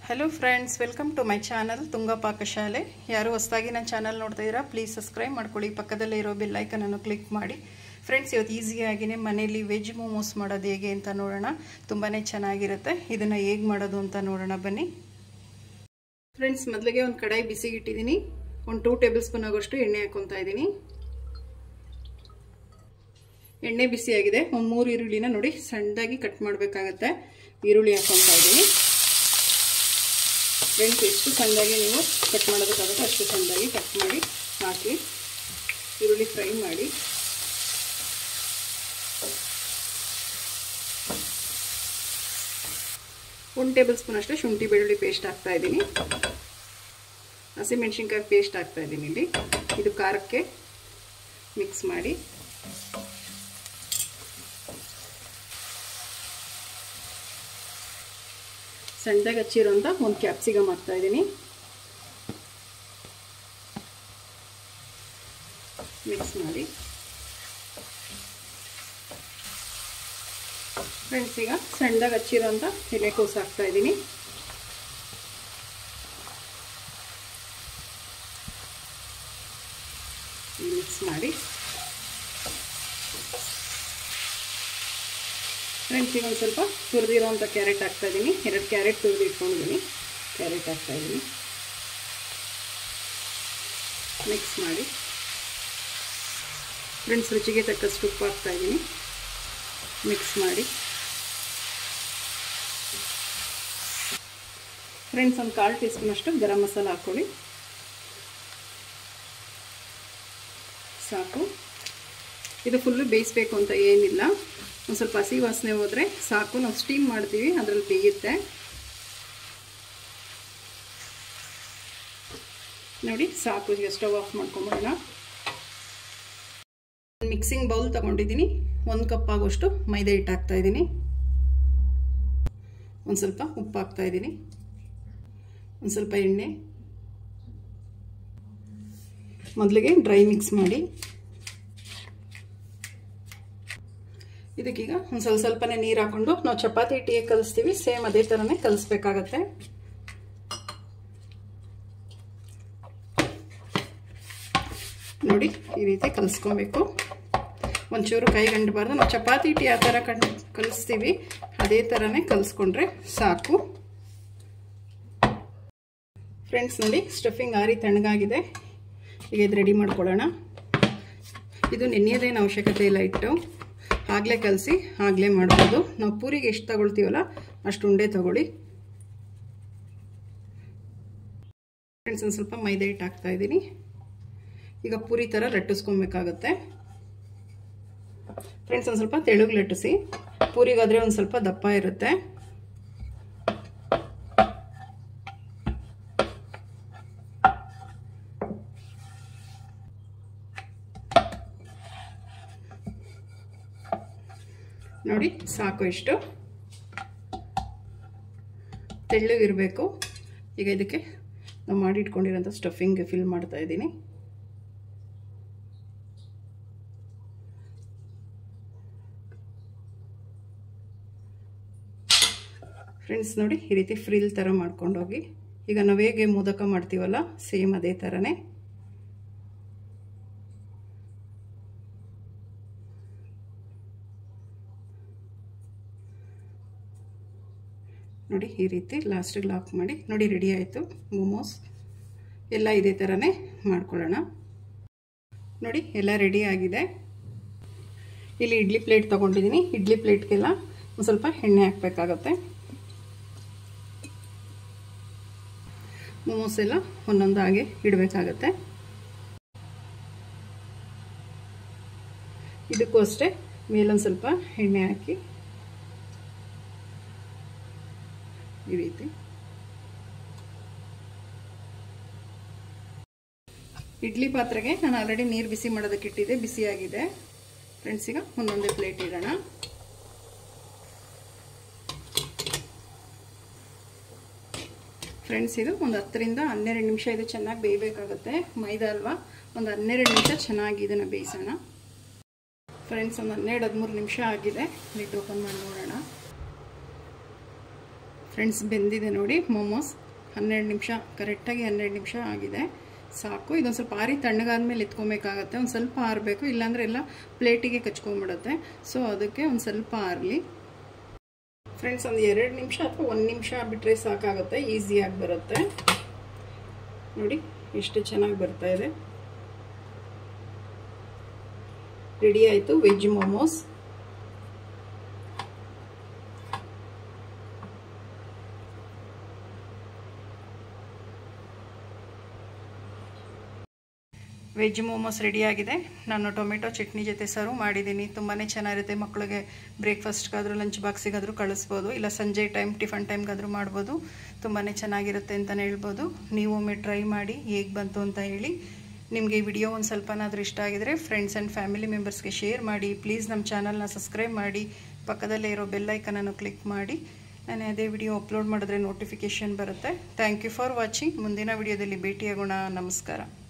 hello friends welcome to my channel Tunga Pakashale ಯಾರು ಹೊಸದಾಗಿ ನನ್ನ ಚಾನಲ್ ನೋಡ್ತಾ ಇದ್ದೀರಾ ಪ್ಲೀಸ್ ಸಬ್ಸ್ಕ್ರೈಬ್ ಮಾಡ್ಕೊಳ್ಳಿ ಪಕ್ಕದಲ್ಲೇ ಇರೋ ಬೆಲ್ ಐಕನನ್ನು ಕ್ಲಿಕ್ ಮಾಡಿ ಫ್ರೆಂಡ್ಸ್ ಇವತ್ತು ಈಸಿಯಾಗಿಯೇ ಮನೇಲಿ ವೆಜ್ ಮೋಮೋಸ್ ಮಾಡೋದು ಹೇಗೆ ಅಂತ ನೋಡೋಣ ತುಂಬಾ ಚೆನ್ನಾಗಿರುತ್ತೆ ಇದನ್ನು ಹೇಗೆ ಮಾಡೋದು ಅಂತ ನೋಡೋಣ ಬನ್ನಿ ಫ್ರೆಂಡ್ಸ್ ಮೊದಲಿಗೆ ಒಂದು ಕಡಾಯಿ ಬಿಸಿಗೆ ಇಟ್ಟಿದ್ದೀನಿ ಒಂದು ಟೂ ಟೇಬಲ್ ಸ್ಪೂನ್ ಆಗೋಷ್ಟು ಎಣ್ಣೆ ಹಾಕೊತಾ ಇದ್ದೀನಿ ಎಣ್ಣೆ ಬಿಸಿಯಾಗಿದೆ ಒಂದು ಮೂರು ಈರುಳ್ಳಿನ ನೋಡಿ ಸಣ್ಣದಾಗಿ ಕಟ್ ಮಾಡಬೇಕಾಗತ್ತೆ ಈರುಳ್ಳಿ ಹಾಕೊತಾ ಇದ್ದೀನಿ ಫ್ರೆಂಡ್ಸ್ ಎಷ್ಟು ಸಣ್ಣದಾಗಿ ನೀವು ಕಟ್ ಮಾಡೋದಕ್ಕಾಗುತ್ತೆ ಅಷ್ಟು ಸಣ್ಣದಾಗಿ ಕಟ್ ಮಾಡಿ ಹಾಕಿ ಈರುಳ್ಳಿ ಫ್ರೈ ಮಾಡಿ ಒಂದು ಟೇಬಲ್ ಸ್ಪೂನ್ ಅಷ್ಟು ಶುಂಠಿ ಬೆಳ್ಳುಳ್ಳಿ ಪೇಸ್ಟ್ ಹಾಕ್ತಾ ಇದ್ದೀನಿ ಹಸಿಮೆಣ್ಸಿನ್ಕಾಯಿ ಪೇಸ್ಟ್ ಹಾಕ್ತಾ ಇದ್ದೀನಿ ಇಲ್ಲಿ ಇದು ಖಾರಕ್ಕೆ ಮಿಕ್ಸ್ ಮಾಡಿ ಸಣ್ಣದಾಗಿ ಹಚ್ಚಿರೋಂಥ ಒಂದು ಕ್ಯಾಪ್ಸಿಕಮ್ ಹಾಕ್ತಾ ಇದ್ದೀನಿ ಮಿಕ್ಸ್ ಮಾಡಿ ಫ್ರೆಂಡ್ಸ್ ಈಗ ಸಣ್ಣದಾಗಿ ಹಚ್ಚಿರೋಂಥ ಎಲೆಕೋಸು ಹಾಕ್ತಾ ಇದ್ದೀನಿ ಮಿಕ್ಸ್ ಮಾಡಿ ಫ್ರೆಂಡ್ಸ್ ಈಗ ಒಂದು ಸ್ವಲ್ಪ ತುರಿದಿರೋಂಥ ಕ್ಯಾರೆಟ್ ಹಾಕ್ತಾ ಇದ್ದೀನಿ ಎರಡು ಕ್ಯಾರೆಟ್ ತುರಿದು ಇಟ್ಕೊಂಡಿದ್ದೀನಿ ಕ್ಯಾರೆಟ್ ಹಾಕ್ತಾ ಇದ್ದೀನಿ ಮಿಕ್ಸ್ ಮಾಡಿ ಫ್ರೆಂಡ್ಸ್ ರುಚಿಗೆ ತಕ್ಕಷ್ಟು ಉಪ್ಪು ಹಾಕ್ತಾ ಇದ್ದೀನಿ ಮಿಕ್ಸ್ ಮಾಡಿ ಫ್ರೆಂಡ್ಸ್ ಒಂದು ಕಾಲು ಟೀ ಸ್ಪೂನಷ್ಟು ಗರಂ ಮಸಾಲ ಹಾಕ್ಕೊಳ್ಳಿ ಸಾಕು ಇದು ಫುಲ್ಲು ಬೇಯಿಸ್ಬೇಕು ಅಂತ ಏನಿಲ್ಲ ಒಂದು ಸ್ವಲ್ಪ ಹಸಿ ವಾಸನೆ ಹೋದರೆ ಸಾಕು ನಾವು ಸ್ಟೀಮ್ ಮಾಡ್ತೀವಿ ಅದರಲ್ಲಿ ಬೇಯುತ್ತೆ ನೋಡಿ ಸಾಕು ಈಗ ಸ್ಟವ್ ಆಫ್ ಮಾಡ್ಕೊಂಬಿಡೋಣ ಮಿಕ್ಸಿಂಗ್ ಬೌಲ್ ತೊಗೊಂಡಿದ್ದೀನಿ ಒಂದು ಕಪ್ ಆಗೋಷ್ಟು ಮೈದಾ ಹಿಟ್ಟು ಹಾಕ್ತಾ ಇದ್ದೀನಿ ಒಂದು ಸ್ವಲ್ಪ ಉಪ್ಪು ಹಾಕ್ತಾ ಇದ್ದೀನಿ ಒಂದು ಸ್ವಲ್ಪ ಎಣ್ಣೆ ಮೊದಲಿಗೆ ಡ್ರೈ ಮಿಕ್ಸ್ ಮಾಡಿ ಇದಕ್ಕೀಗ ಒಂದು ಸ್ವಲ್ಪ ಸ್ವಲ್ಪನೇ ನೀರು ಹಾಕ್ಕೊಂಡು ನಾವು ಚಪಾತಿ ಹಿಟ್ಟಿಗೆ ಕಲಿಸ್ತೀವಿ ಸೇಮ್ ಅದೇ ಥರನೇ ಕಲಿಸ್ಬೇಕಾಗತ್ತೆ ನೋಡಿ ಈ ರೀತಿ ಕಲಿಸ್ಕೊಬೇಕು ಒಂಚೂರು ಕೈ ಗಂಡಬಾರ್ದು ನಾವು ಚಪಾತಿ ಹಿಟ್ಟು ಯಾವ ಥರ ಕಣ್ ಕಲಿಸ್ತೀವಿ ಅದೇ ಥರನೇ ಕಲಿಸ್ಕೊಂಡ್ರೆ ಸಾಕು ಫ್ರೆಂಡ್ಸ್ ನೋಡಿ ಸ್ಟಫಿಂಗ್ ಆರಿ ತಣ್ಣಗಾಗಿದೆ ಈಗ ಇದು ರೆಡಿ ಮಾಡ್ಕೊಳ್ಳೋಣ ಇದು ನೆನೆಯೋದೇನು ಅವಶ್ಯಕತೆ ಇಲ್ಲ ಇಟ್ಟು ಆಗಲೇ ಕಲಸಿ ಆಗಲೇ ಮಾಡ್ಬೋದು ನಾವು ಪೂರಿಗೆ ಎಷ್ಟು ತಗೊಳ್ತೀವಲ್ಲ ಅಷ್ಟು ಉಂಡೆ ತಗೊಳ್ಳಿ ಫ್ರೆಂಡ್ಸ್ ಒಂದು ಸ್ವಲ್ಪ ಮೈದಾ ಹಿಟ್ಟು ಹಾಕ್ತಾ ಇದ್ದೀನಿ ಈಗ ಪೂರಿ ಥರ ಲಟ್ಟಿಸ್ಕೊಬೇಕಾಗತ್ತೆ ಫ್ರೆಂಡ್ಸ್ ಒಂದು ಸ್ವಲ್ಪ ತೆಳುಗೆ ಲಟ್ಟಿಸಿ ಪೂರಿಗಾದರೆ ಒಂದು ಸ್ವಲ್ಪ ದಪ್ಪ ಇರುತ್ತೆ ನೋಡಿ ಸಾಕು ಇಷ್ಟು ತೆಳ್ಳಗಿರಬೇಕು ಈಗ ಇದಕ್ಕೆ ನಾವು ಮಾಡಿ ಇಟ್ಕೊಂಡಿರೋಂಥ ಸ್ಟಫಿಂಗ್ ಫಿಲ್ ಮಾಡ್ತಾ ಇದ್ದೀನಿ ಫ್ರೆಂಡ್ಸ್ ನೋಡಿ ಈ ರೀತಿ ಫ್ರಿಲ್ ಥರ ಮಾಡ್ಕೊಂಡೋಗಿ ಈಗ ನಾವು ಹೇಗೆ ಮೋದಕ ಮಾಡ್ತೀವಲ್ಲ ಸೇಮ್ ಅದೇ ಥರನೇ ನೋಡಿ ಈ ರೀತಿ ಲಾಸ್ಟಿಗೆ ಲಾಕ್ ಮಾಡಿ ನೋಡಿ ರೆಡಿ ಆಯಿತು ಮೋಮೋಸ್ ಎಲ್ಲ ಇದೇ ಥರನೇ ಮಾಡ್ಕೊಳ್ಳೋಣ ನೋಡಿ ಎಲ್ಲ ರೆಡಿ ಆಗಿದೆ ಇಲ್ಲಿ ಇಡ್ಲಿ ಪ್ಲೇಟ್ ತೊಗೊಂಡಿದ್ದೀನಿ ಇಡ್ಲಿ ಪ್ಲೇಟ್ಗೆಲ್ಲ ಒಂದು ಸ್ವಲ್ಪ ಎಣ್ಣೆ ಹಾಕಬೇಕಾಗತ್ತೆ ಮೋಮೋಸ್ ಎಲ್ಲ ಒಂದೊಂದು ಹಾಗೆ ಇಡಬೇಕಾಗತ್ತೆ ಇದಕ್ಕೂ ಅಷ್ಟೇ ಮೇಲೊಂದು ಸ್ವಲ್ಪ ಎಣ್ಣೆ ಹಾಕಿ ಈ ರೀತಿ ಇಡ್ಲಿ ಪಾತ್ರೆಗೆ ನಾನು ಆಲ್ರೆಡಿ ನೀರು ಬಿಸಿ ಮಾಡೋದಕ್ಕೆ ಇಟ್ಟಿದ್ದೆ ಬಿಸಿಯಾಗಿದೆ ಫ್ರೆಂಡ್ಸ್ ಈಗ ಒಂದೊಂದೇ ಪ್ಲೇಟ್ ಇಡೋಣ ಫ್ರೆಂಡ್ಸ್ ಇದು ಒಂದು ಹತ್ತರಿಂದ ಹನ್ನೆರಡು ನಿಮಿಷ ಇದು ಚೆನ್ನಾಗಿ ಬೇಯಬೇಕಾಗುತ್ತೆ ಮೈದಾ ಅಲ್ವಾ ಒಂದು ಹನ್ನೆರಡು ನಿಮಿಷ ಚೆನ್ನಾಗಿ ಇದನ್ನು ಬೇಯಿಸೋಣ ಫ್ರೆಂಡ್ಸ್ ಒಂದು ಹನ್ನೆರಡು ಹದಿಮೂರು ನಿಮಿಷ ಆಗಿದೆ ಲಿಡ್ ಓಪನ್ ಮಾಡಿ ನೋಡೋಣ ಫ್ರೆಂಡ್ಸ್ ಬೆಂದಿದೆ ನೋಡಿ ಮೋಮೋಸ್ ಹನ್ನೆರಡು ನಿಮಿಷ ಕರೆಕ್ಟಾಗಿ ಹನ್ನೆರಡು ನಿಮಿಷ ಆಗಿದೆ ಸಾಕು ಇದೊಂದು ಸ್ವಲ್ಪ ಆರಿ ತಣ್ಣಗಾದ್ಮೇಲೆ ಎತ್ಕೊಬೇಕಾಗತ್ತೆ ಒಂದು ಸ್ವಲ್ಪ ಆರಬೇಕು ಇಲ್ಲಾಂದರೆ ಎಲ್ಲ ಪ್ಲೇಟಿಗೆ ಕಚ್ಕೊಂಡ್ಬಿಡುತ್ತೆ ಸೊ ಅದಕ್ಕೆ ಒಂದು ಸ್ವಲ್ಪ ಆರಲಿ ಫ್ರೆಂಡ್ಸ್ ಒಂದು ಎರಡು ನಿಮಿಷ ಅಥವಾ ಒಂದು ನಿಮಿಷ ಬಿಟ್ಟರೆ ಸಾಕಾಗುತ್ತೆ ಈಸಿಯಾಗಿ ಬರುತ್ತೆ ನೋಡಿ ಎಷ್ಟು ಚೆನ್ನಾಗಿ ಬರ್ತಾ ಇದೆ ರೆಡಿ ಆಯಿತು ವೆಜ್ ಮೋಮೋಸ್ ವೆಜ್ ಮೋಮೋಸ್ ರೆಡಿಯಾಗಿದೆ ನಾನು ಟೊಮೆಟೊ ಚಟ್ನಿ ಜೊತೆ ಸರ್ವ್ ಮಾಡಿದ್ದೀನಿ ತುಂಬಾ ಚೆನ್ನಾಗಿರುತ್ತೆ ಮಕ್ಕಳಿಗೆ ಬ್ರೇಕ್ಫಾಸ್ಟ್ಗಾದರೂ ಲಂಚ್ ಬಾಕ್ಸಿಗಾದರೂ ಕಳಿಸ್ಬೋದು ಇಲ್ಲ ಸಂಜೆ ಟೈಮ್ ಟಿಫನ್ ಟೈಮ್ಗಾದರೂ ಮಾಡ್ಬೋದು ತುಂಬಾ ಚೆನ್ನಾಗಿರುತ್ತೆ ಅಂತಲೇ ಹೇಳ್ಬೋದು ನೀವು ಒಮ್ಮೆ ಟ್ರೈ ಮಾಡಿ ಹೇಗೆ ಬಂತು ಅಂತ ಹೇಳಿ ನಿಮಗೆ ಈ ವಿಡಿಯೋ ಒಂದು ಸ್ವಲ್ಪನಾದರೂ ಇಷ್ಟ ಆಗಿದರೆ ಫ್ರೆಂಡ್ಸ್ ಆ್ಯಂಡ್ ಫ್ಯಾಮಿಲಿ ಮೆಂಬರ್ಸ್ಗೆ ಶೇರ್ ಮಾಡಿ ಪ್ಲೀಸ್ ನಮ್ಮ ಚಾನಲ್ನ ಸಬ್ಸ್ಕ್ರೈಬ್ ಮಾಡಿ ಪಕ್ಕದಲ್ಲೇ ಇರೋ ಬೆಲ್ಲೈಕನನ್ನು ಕ್ಲಿಕ್ ಮಾಡಿ ನಾನು ಅದೇ ವಿಡಿಯೋ ಅಪ್ಲೋಡ್ ಮಾಡಿದ್ರೆ ನೋಟಿಫಿಕೇಷನ್ ಬರುತ್ತೆ ಥ್ಯಾಂಕ್ ಯು ಫಾರ್ ವಾಚಿಂಗ್ ಮುಂದಿನ ವಿಡಿಯೋದಲ್ಲಿ ಭೇಟಿಯಾಗೋಣ ನಮಸ್ಕಾರ